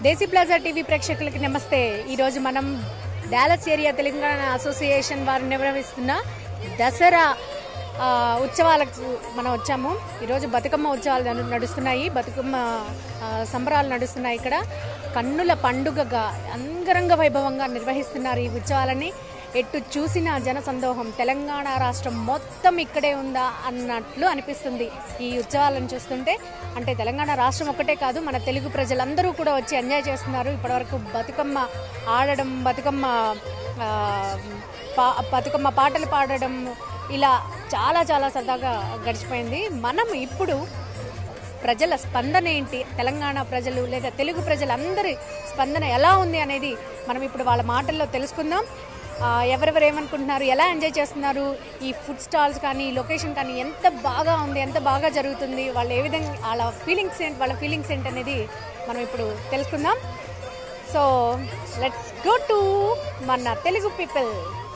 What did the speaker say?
దేశీ plaza TV ప్రేక్షకులకి నమస్తే ఈరోజు మనం డాలస్ ఏరియా తెలంగాణ అసోసియేషన్ వారు నిర్వహిస్తున్న దసరా ఆ, ఉత్సవాలకు మనం వచ్చాము ఈరోజు బతుకమ్మ ఉత్సవాలు నడు- నడుస్తున్నాయి బతుకమ్మ ఆ, సంబరాలు నడుస్తున్నాయి ఇక్కడ కన్నుల పండుగగా అంగరంగ వైభవంగా నిర్వహిస్తున్నారు ఈ ఉత్సవాలని ఎటు చూసిన జన సందోహం తెలంగాణ రాష్ట్రం మొత్తం ఇక్కడే ఉందా అన్నట్లు అనిపిస్తుంది ఈ ఉత్సవాలను చూస్తుంటే అంటే తెలంగాణ రాష్ట్రం ఒక్కటే కాదు మన తెలుగు ప్రజలందరూ కూడా వచ్చి ఎంజాయ్ చేస్తున్నారు ఇప్పటివరకు బతుకమ్మ ఆడడం బతుకమ్మ ఆ, పా- బతుకమ్మ పాటలు పాడడం ఇలా చాలా చాలా సరదాగా గడిచిపోయింది మనం ఇప్పుడు ప్రజల స్పందన ఏంటి తెలంగాణ ప్రజలు లేదా తెలుగు ప్రజలందరి స్పందన ఎలా ఉంది అనేది మనం ఇప్పుడు వాళ్ళ మాటల్లో తెలుసుకుందాం ఆ, ఎవరెవరు ఏమనుకుంటున్నారు ఎలా ఎంజాయ్ చేస్తున్నారు ఈ ఫుడ్ స్టాల్స్ కానీ ఈ లొకేషన్ కానీ ఎంత బాగా ఉంది ఎంత బాగా జరుగుతుంది వాళ్ళు ఏ విధంగా వాళ్ళ ఫీలింగ్స్ ఏంటి వాళ్ళ ఫీలింగ్స్ ఏంటి అనేది మనం ఇప్పుడు తెలుసుకుందాం సో లెట్స్ గో టు మన తెలుగు పీపుల్